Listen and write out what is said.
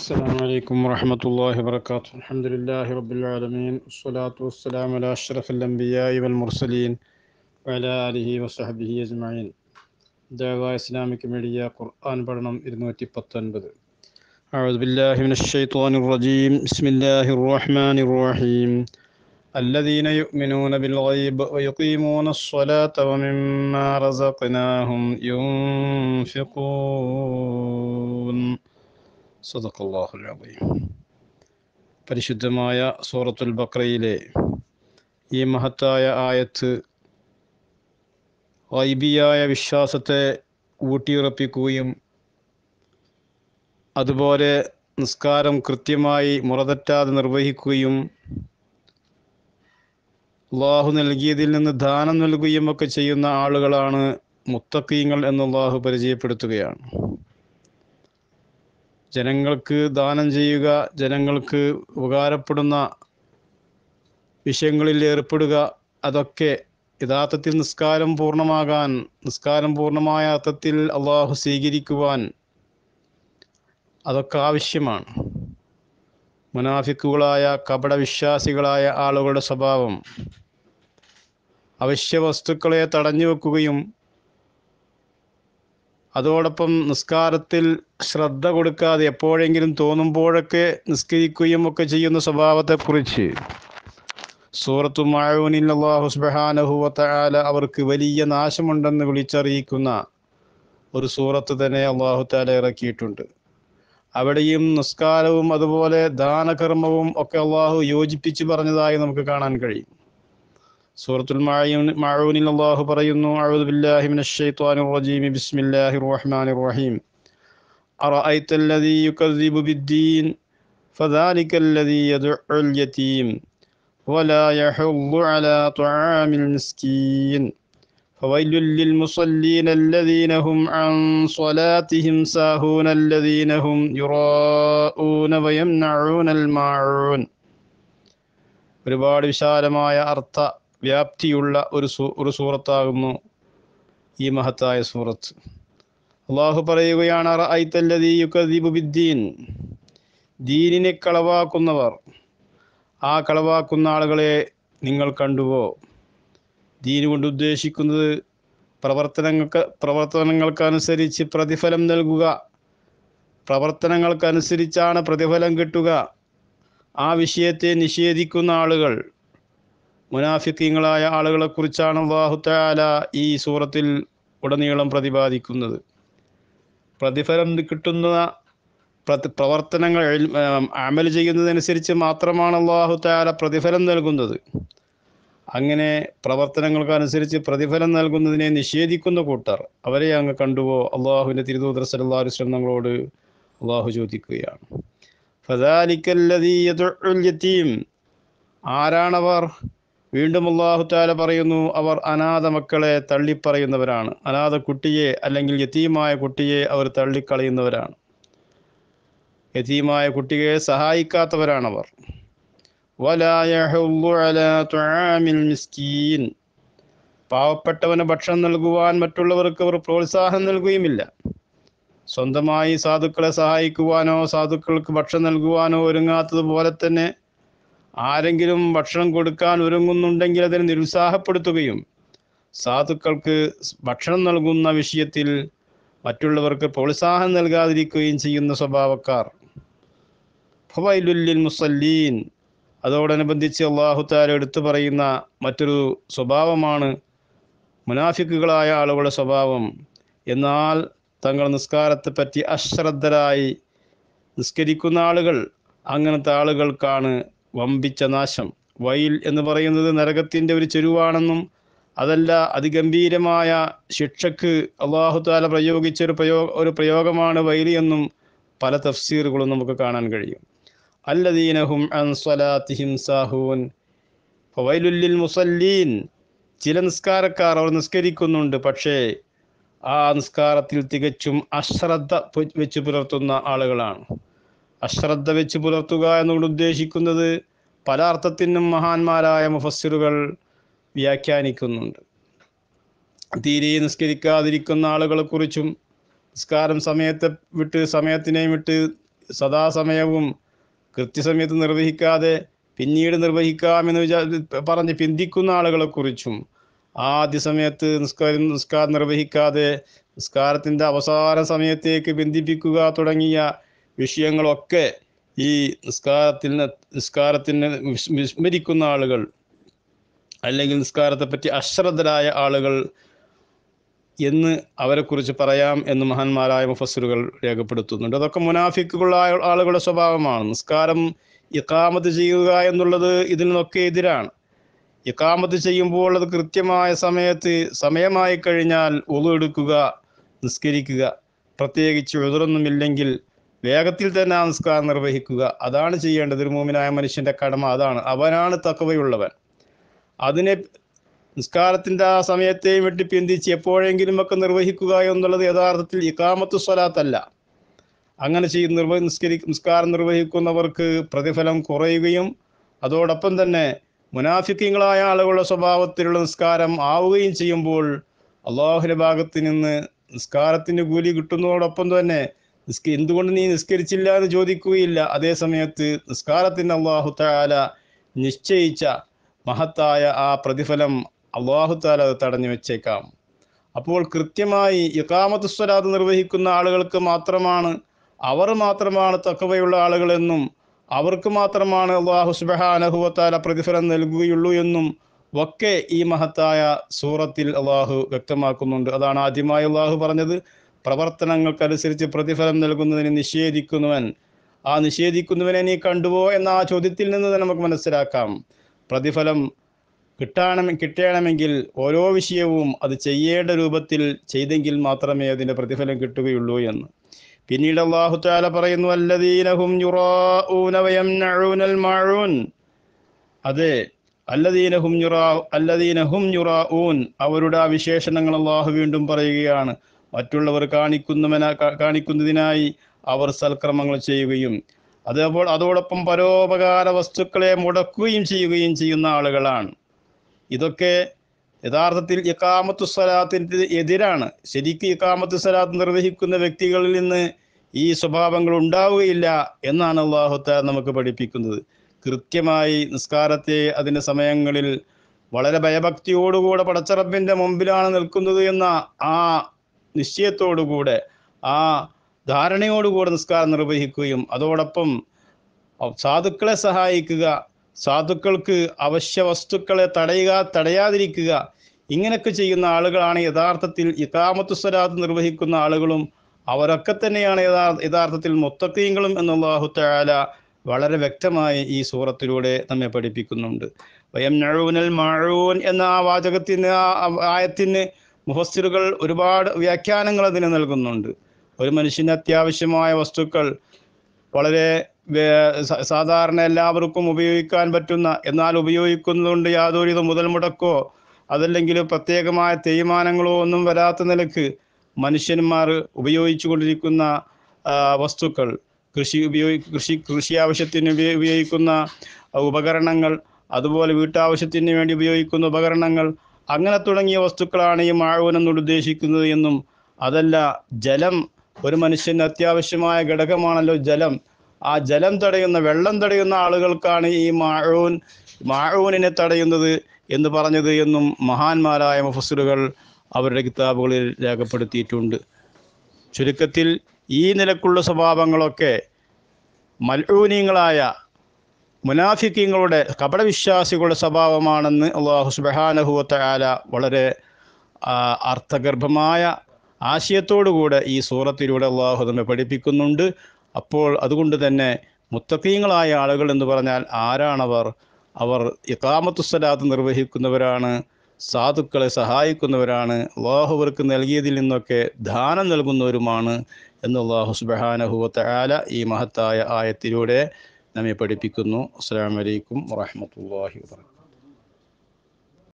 السلام عليكم ورحمة الله وبركاته الحمد لله رب العالمين والصلاة والسلام على أشرف الأنبياء والمرسلين وعلى آله وصحبه أجمعين دعوة إسلامك ميديا قرآن برنم إرنوتي بطنبذ أعوذ بالله من الشيطان الرجيم بسم الله الرحمن الرحيم الذين يؤمنون بالغيب ويقيمون الصلاة ومما رزقناهم ينفقون സദഖല്ലാഹുൽ അലീം പരിശുദ്ധമായ സൂറത്തുൽ ബക്രയിലെ ഈ മഹത്തായ ആയത്ത് വൈബിയായ വിശ്വാസത്തെ ഊട്ടിയുറപ്പിക്കുകയും അതുപോലെ നിസ്കാരം കൃത്യമായി മുറതെറ്റാതെ നിർവഹിക്കുകയും അള്ളാഹു നൽകിയതിൽ നിന്ന് ദാനം നൽകുകയും ഒക്കെ ചെയ്യുന്ന ആളുകളാണ് മുത്തക്കീങ്ങൾ എന്ന് അള്ളാഹു പരിചയപ്പെടുത്തുകയാണ് ജനങ്ങൾക്ക് ദാനം ചെയ്യുക ജനങ്ങൾക്ക് ഉപകാരപ്പെടുന്ന വിഷയങ്ങളിൽ ഏർപ്പെടുക അതൊക്കെ യഥാർത്ഥത്തിൽ നിസ്കാരം പൂർണ്ണമാകാൻ നിസ്കാരം പൂർണ്ണമായ അർത്ഥത്തിൽ അള്ളാഹു സ്വീകരിക്കുവാൻ അതൊക്കെ ആവശ്യമാണ് മുനാഫിക്കുകളായ കപടവിശ്വാസികളായ ആളുകളുടെ സ്വഭാവം അവശ്യ വസ്തുക്കളെ തടഞ്ഞു വെക്കുകയും അതോടൊപ്പം നിസ്കാരത്തിൽ ശ്രദ്ധ കൊടുക്കാതെ എപ്പോഴെങ്കിലും തോന്നുമ്പോഴൊക്കെ നിസ്കരിക്കുകയും ഒക്കെ ചെയ്യുന്ന സ്വഭാവത്തെക്കുറിച്ച് സൂറത്തു മാഴൂനിൽ അള്ളാഹു സുബാനഹുവല അവർക്ക് വലിയ നാശമുണ്ടെന്ന് വിളിച്ചറിയിക്കുന്ന ഒരു സൂറത്ത് തന്നെ അള്ളാഹു താല ഇറക്കിയിട്ടുണ്ട് അവിടെയും നിസ്കാരവും അതുപോലെ ദാനകർമ്മവും ഒക്കെ അള്ളാഹു യോജിപ്പിച്ച് പറഞ്ഞതായി നമുക്ക് കാണാൻ കഴിയും സൂറത്തുൽ മാഴൂനിൽ അള്ളാഹു പറയുന്നു അഊദു ബില്ലാഹി മിനശ് ശൈത്വാനിർ റജീം ബിസ്മില്ലാഹിർ റഹ്മാനിർ റഹീം أرأيت الذي يكذب بالدين فذلك الذي يدع اليتيم ولا يحض على طعام المسكين فويل للمصلين الذين هم عن صلاتهم ساهون الذين هم يراءون ويمنعون الماعون ഒരുപാട് വിശാലമായ അർത്ഥ വ്യാപ്തിയുള്ള ഒരു സൂ ഒരു സൂറത്താകുന്നു ഈ മഹത്തായ സൂറത്ത് അള്ളാഹു പറയുകയാണ് ബിദ്ദീൻ ദീനിനെ കളവാക്കുന്നവർ ആ കളവാക്കുന്ന ആളുകളെ നിങ്ങൾ കണ്ടുവോ ദീൻ കൊണ്ട് ഉദ്ദേശിക്കുന്നത് പ്രവർത്തനങ്ങൾക്ക് പ്രവർത്തനങ്ങൾക്കനുസരിച്ച് പ്രതിഫലം നൽകുക പ്രവർത്തനങ്ങൾക്കനുസരിച്ചാണ് പ്രതിഫലം കിട്ടുക ആ വിഷയത്തെ നിഷേധിക്കുന്ന ആളുകൾ മുനാഫിക്കങ്ങളായ ആളുകളെ കുറിച്ചാണ് അള്ളാഹുത്താല ഈ സൂറത്തിൽ ഉടനീളം പ്രതിപാദിക്കുന്നത് പ്രതിഫലം കിട്ടുന്ന പ്രവർത്തനങ്ങൾ അമൽ ചെയ്യുന്നതനുസരിച്ച് മാത്രമാണ് അള്ളാഹു താല പ്രതിഫലം നൽകുന്നത് അങ്ങനെ പ്രവർത്തനങ്ങൾക്കനുസരിച്ച് പ്രതിഫലം നൽകുന്നതിനെ നിഷേധിക്കുന്ന കൂട്ടർ അവരെ അങ്ങ് കണ്ടുവോ അള്ളാഹുവിൻ്റെ തിരുദൂതർ സല്ലാ വസ്ലം നമ്മളോട് അള്ളാഹു ചോദിക്കുകയാണ് യതീം ആരാണവർ വീണ്ടും അള്ളാഹു താല പറയുന്നു അവർ അനാഥ മക്കളെ തള്ളിപ്പറയുന്നവരാണ് അനാഥ കുട്ടിയെ അല്ലെങ്കിൽ യതീമായ കുട്ടിയെ അവർ തള്ളിക്കളയുന്നവരാണ് യതീമായ കുട്ടിയെ സഹായിക്കാത്തവരാണവർ പാവപ്പെട്ടവന് ഭക്ഷണം നൽകുവാൻ മറ്റുള്ളവർക്ക് അവർ പ്രോത്സാഹനം നൽകുകയുമില്ല സ്വന്തമായി സാധുക്കളെ സഹായിക്കുവാനോ സാധുക്കൾക്ക് ഭക്ഷണം നൽകുവാനോ ഒരുങ്ങാത്തതുപോലെ തന്നെ ആരെങ്കിലും ഭക്ഷണം കൊടുക്കാൻ ഒരുങ്ങുന്നുണ്ടെങ്കിൽ അതിനെ നിരുത്സാഹപ്പെടുത്തുകയും സാധുക്കൾക്ക് ഭക്ഷണം നൽകുന്ന വിഷയത്തിൽ മറ്റുള്ളവർക്ക് പ്രോത്സാഹനം നൽകാതിരിക്കുകയും ചെയ്യുന്ന സ്വഭാവക്കാർ ഫവൈലുല്ലിൽ മുസല്ലീൻ അതോടനുബന്ധിച്ച് അള്ളാഹുത്താല എടുത്തു പറയുന്ന മറ്റൊരു സ്വഭാവമാണ് മുനാഫിക്കുകളായ ആളുകളുടെ സ്വഭാവം എന്നാൽ തങ്ങൾ നിസ്കാരത്തെപ്പറ്റി അശ്രദ്ധരായി നിസ്കരിക്കുന്ന ആളുകൾ അങ്ങനത്തെ ആളുകൾക്കാണ് വമ്പിച്ച നാശം വൈൽ എന്ന് പറയുന്നത് നരകത്തിൻ്റെ ഒരു ചെരുവാണെന്നും അതല്ല അതിഗംഭീരമായ ശിക്ഷക്ക് അള്ളാഹുത്താല പ്രയോഗിച്ച ഒരു പ്രയോ ഒരു പ്രയോഗമാണ് വൈലി എന്നും പല തഫ്സീറുകളും നമുക്ക് കാണാൻ കഴിയും അല്ലദീനഹും അൻസ്വലാത്തിഹിം സാഹൂൻ വൈലുല്ലിൽ മുസല്ലീൻ ചില നിസ്കാരക്കാർ അവർ നിസ്കരിക്കുന്നുണ്ട് പക്ഷേ ആ നിസ്കാരത്തിൽ തികച്ചും അശ്രദ്ധ വെച്ച് പുലർത്തുന്ന ആളുകളാണ് അശ്രദ്ധ വെച്ച് പുലർത്തുക എന്നുകൊണ്ട് ഉദ്ദേശിക്കുന്നത് പല അർത്ഥത്തിനും മഹാന്മാരായ മുഫസ്സിറുകൾ വ്യാഖ്യാനിക്കുന്നുണ്ട് തീരെ നിസ്കരിക്കാതിരിക്കുന്ന ആളുകളെക്കുറിച്ചും നിസ്കാരം സമയത്തെ വിട്ട് സമയത്തിനെയും വിട്ട് സദാസമയവും കൃത്യസമയത്ത് നിർവഹിക്കാതെ പിന്നീട് നിർവഹിക്കാമെന്ന് വിചാ പറഞ്ഞ് പിന്തിക്കുന്ന ആളുകളെ കുറിച്ചും ആദ്യ സമയത്ത് നിസ്കാരം നിസ്കാരം നിർവഹിക്കാതെ നിസ്കാരത്തിൻ്റെ അവസാന സമയത്തേക്ക് ബന്ധിപ്പിക്കുക തുടങ്ങിയ വിഷയങ്ങളൊക്കെ ഈ നിസ്കാരത്തിൽ നിസ്കാരത്തിന് വിസ്- വിസ്മരിക്കുന്ന ആളുകൾ അല്ലെങ്കിൽ നിസ്കാരത്തെപ്പറ്റി അശ്രദ്ധരായ ആളുകൾ എന്ന് അവരെക്കുറിച്ച് പറയാം എന്ന് മഹാന്മാരായ മുഫസ്സിറുകൾ രേഖപ്പെടുത്തുന്നുണ്ട് അതൊക്കെ മുനാഫിക്കുകളായ ആളുകളുടെ സ്വഭാവമാണ് നിസ്കാരം ഇക്കാമത്ത് ചെയ്യുക എന്നുള്ളത് ഇതിൽ നിന്നൊക്കെ എതിരാണ് ഇക്കാമത്ത് ചെയ്യുമ്പോൾ അത് കൃത്യമായ സമയത്ത് സമയമായി കഴിഞ്ഞാൽ ഉളു എടുക്കുക നിസ്കരിക്കുക പ്രത്യേകിച്ച് എതിരൊന്നുമില്ലെങ്കിൽ വേഗത്തിൽ തന്നെ ആ നിസ്കാരം നിർവഹിക്കുക അതാണ് ചെയ്യേണ്ടത് ഒരു മൂമിനായ മനുഷ്യന്റെ കടമ അതാണ് അവനാണ് തക്കവയുള്ളവൻ അതിനെ നിസ്കാരത്തിന്റെ ആ സമയത്തെയും വെട്ടി പിന്തിച്ച് എപ്പോഴെങ്കിലും ഒക്കെ നിർവഹിക്കുക എന്നുള്ളത് യഥാർത്ഥത്തിൽ ഇക്കാമത്ത് സ്വലാത്തല്ല അങ്ങനെ ചെയ്ത് നിർവ നിസ്കരി നിസ്കാരം നിർവഹിക്കുന്നവർക്ക് പ്രതിഫലം കുറയുകയും അതോടൊപ്പം തന്നെ മുനാഫിക്കങ്ങളായ ആളുകളുടെ സ്വഭാവത്തിലുള്ള നിസ്കാരം ആവുകയും ചെയ്യുമ്പോൾ അള്ളാഹുവിന്റെ ഭാഗത്ത് നിന്ന് നിസ്കാരത്തിന് കൂലി കിട്ടുന്നതോടൊപ്പം തന്നെ നിസ്ക എന്തുകൊണ്ട് നീ നിസ്കരിച്ചില്ല എന്ന് ചോദിക്കുകയില്ല അതേ സമയത്ത് നിസ്കാരത്തിന് അള്ളാഹു താല നിശ്ചയിച്ച മഹത്തായ ആ പ്രതിഫലം അള്ളാഹു താല അത് തടഞ്ഞു വെച്ചേക്കാം അപ്പോൾ കൃത്യമായി ഇക്കാമത്ത് സ്വലാത്ത് നിർവഹിക്കുന്ന ആളുകൾക്ക് മാത്രമാണ് അവർ മാത്രമാണ് തക്കവയുള്ള ആളുകളെന്നും അവർക്ക് മാത്രമാണ് അള്ളാഹു സുബഹാനഹുവത്താല പ്രതിഫലം നൽകുകയുള്ളൂ എന്നും ഒക്കെ ഈ മഹത്തായ സൂറത്തിൽ അള്ളാഹു വ്യക്തമാക്കുന്നുണ്ട് അതാണ് ആദ്യമായി അള്ളാഹു പറഞ്ഞത് പ്രവർത്തനങ്ങൾക്കനുസരിച്ച് പ്രതിഫലം നൽകുന്നതിന് നിഷേധിക്കുന്നവൻ ആ നിഷേധിക്കുന്നവനെ നീ കണ്ടുവോ എന്ന ആ ചോദ്യത്തിൽ നിന്ന് തന്നെ നമുക്ക് മനസ്സിലാക്കാം പ്രതിഫലം കിട്ടണം കിട്ടണമെങ്കിൽ ഓരോ വിഷയവും അത് ചെയ്യേണ്ട രൂപത്തിൽ ചെയ്തെങ്കിൽ മാത്രമേ അതിൻ്റെ പ്രതിഫലം കിട്ടുകയുള്ളൂ എന്ന് പിന്നീട് അള്ളാഹു താല പറയുന്നു അല്ലദീനഹും യുറാഊന വയംനഊനൽ മഊൻ അതെ അല്ലദീനഹും യുറാ അല്ലദീനഹും യുറാഊൻ അവരുടെ ആ വിശേഷണങ്ങൾ അള്ളാഹു വീണ്ടും പറയുകയാണ് മറ്റുള്ളവർ കാണിക്കുന്നവന കാ- കാണിക്കുന്നതിനായി അവർ സൽക്രമങ്ങൾ ചെയ്യുകയും അതേപോലെ അതോടൊപ്പം പരോപകാര വസ്തുക്കളെ മുടക്കുകയും ചെയ്യുകയും ചെയ്യുന്ന ആളുകളാണ് ഇതൊക്കെ യഥാർത്ഥത്തിൽ ഇക്കാമത്തു സ്വലാത്തിന് എതിരാണ് ശരിക്കും ഇക്കാമത്തു സ്വലാത്ത് നിർവഹിക്കുന്ന വ്യക്തികളിൽ നിന്ന് ഈ സ്വഭാവങ്ങൾ ഉണ്ടാവുകയില്ല എന്നാണ് അള്ളാഹുത്ത നമുക്ക് പഠിപ്പിക്കുന്നത് കൃത്യമായി നിസ്കാരത്തെ അതിൻ്റെ സമയങ്ങളിൽ വളരെ ഭയഭക്തിയോടുകൂടെ പടച്ചറബിൻ്റെ മുമ്പിലാണ് നിൽക്കുന്നത് എന്ന ആ നിശ്ചയത്തോടുകൂടെ ആ ധാരണയോടുകൂടെ നിസ്കാരം നിർവഹിക്കുകയും അതോടൊപ്പം സാധുക്കളെ സഹായിക്കുക സാധുക്കൾക്ക് അവശ്യ വസ്തുക്കളെ തടയുക തടയാതിരിക്കുക ഇങ്ങനെയൊക്കെ ചെയ്യുന്ന ആളുകളാണ് യഥാർത്ഥത്തിൽ ഇക്കാമത്തു സ്വലാത്ത് നിർവഹിക്കുന്ന ആളുകളും അവരൊക്കെ തന്നെയാണ് യഥാ- യഥാർത്ഥത്തിൽ മുത്തക്കീങ്ങളും എന്നുള്ളാഹു തആല വളരെ വ്യക്തമായി ഈ സൂറത്തിലൂടെ നമ്മെ പഠിപ്പിക്കുന്നുണ്ട് വയം നഴൂനൽ മഴൂൻ എന്ന ആ വാചകത്തിന് ആ ആയത്തിന് മുഫസ്സിറുകൾ ഒരുപാട് വ്യാഖ്യാനങ്ങൾ അതിന് നൽകുന്നുണ്ട് ഒരു മനുഷ്യന് അത്യാവശ്യമായ വസ്തുക്കൾ വളരെ വേ- സ- സാധാരണ എല്ലാവർക്കും ഉപയോഗിക്കാൻ പറ്റുന്ന എന്നാൽ ഉപയോഗിക്കുന്നതുകൊണ്ട് യാതൊരുവിധ മുതൽ മുടക്കോ അതല്ലെങ്കിൽ പ്രത്യേകമായ തേയ്മാനങ്ങളോ ഒന്നും വരാത്ത നിലക്ക് മനുഷ്യന്മാർ ഉപയോഗിച്ചു കൊണ്ടിരിക്കുന്ന ആ, വസ്തുക്കൾ കൃഷി ഉപയോഗി കൃഷി കൃഷി ആവശ്യത്തിന് ഉപയോ- ഉപയോഗിക്കുന്ന ആ, ഉപകരണങ്ങൾ അതുപോലെ വീട്ടാവശ്യത്തിന് വേണ്ടി ഉപയോഗിക്കുന്ന ഉപകരണങ്ങൾ അങ്ങനെ തുടങ്ങിയ വസ്തുക്കളാണ് ഈ മാഴവൻ എന്നുകൊണ്ട് ഉദ്ദേശിക്കുന്നത് എന്നും അതല്ല ജലം ഒരു മനുഷ്യന് അത്യാവശ്യമായ ഘടകമാണല്ലോ ജലം ആ ജലം തടയുന്ന വെള്ളം തടയുന്ന ആളുകൾക്കാണ് ഈ മാഴൂൻ മാഴൂനിനെ തടയുന്നത് എന്ന് പറഞ്ഞത് എന്നും മഹാന്മാരായ മുഫസ്സിറുകൾ അവരുടെ കിതാബുകളിൽ രേഖപ്പെടുത്തിയിട്ടുണ്ട് ചുരുക്കത്തിൽ ഈ നിലക്കുള്ള സ്വഭാവങ്ങളൊക്കെ മൽഊനീങ്ങളായ മുനാഫിക്കങ്ങളുടെ കപടവിശ്വാസികളുടെ സ്വഭാവമാണെന്ന് അള്ളാഹു സുബഹാനഹുവത്ത ആല വളരെ ആ, അർത്ഥഗർഭമായ ആശയത്തോടുകൂടെ ഈ സൂറത്തിലൂടെ അള്ളാഹു നമ്മെ പഠിപ്പിക്കുന്നുണ്ട് അപ്പോൾ അതുകൊണ്ട് തന്നെ മുത്തക്കീങ്ങളായ ആളുകൾ എന്ന് പറഞ്ഞാൽ ആരാണവർ അവർ ഇക്കാമത്തുസ്സലാത്ത് നിർവഹിക്കുന്നവരാണ് സാധുക്കളെ സഹായിക്കുന്നവരാണ് അള്ളാഹു അവർക്ക് നൽകിയതിൽ നിന്നൊക്കെ ദാനം നൽകുന്നവരുമാണ് എന്ന് അള്ളാഹു സുബഹാനഹുവത്ത ആല ഈ മഹത്തായ ആയത്തിലൂടെ നമ്മെ പഠിപ്പിക്കുന്നു അസ്സാം വലൈക്കും വാഹമത്തല്ലാഹി വാ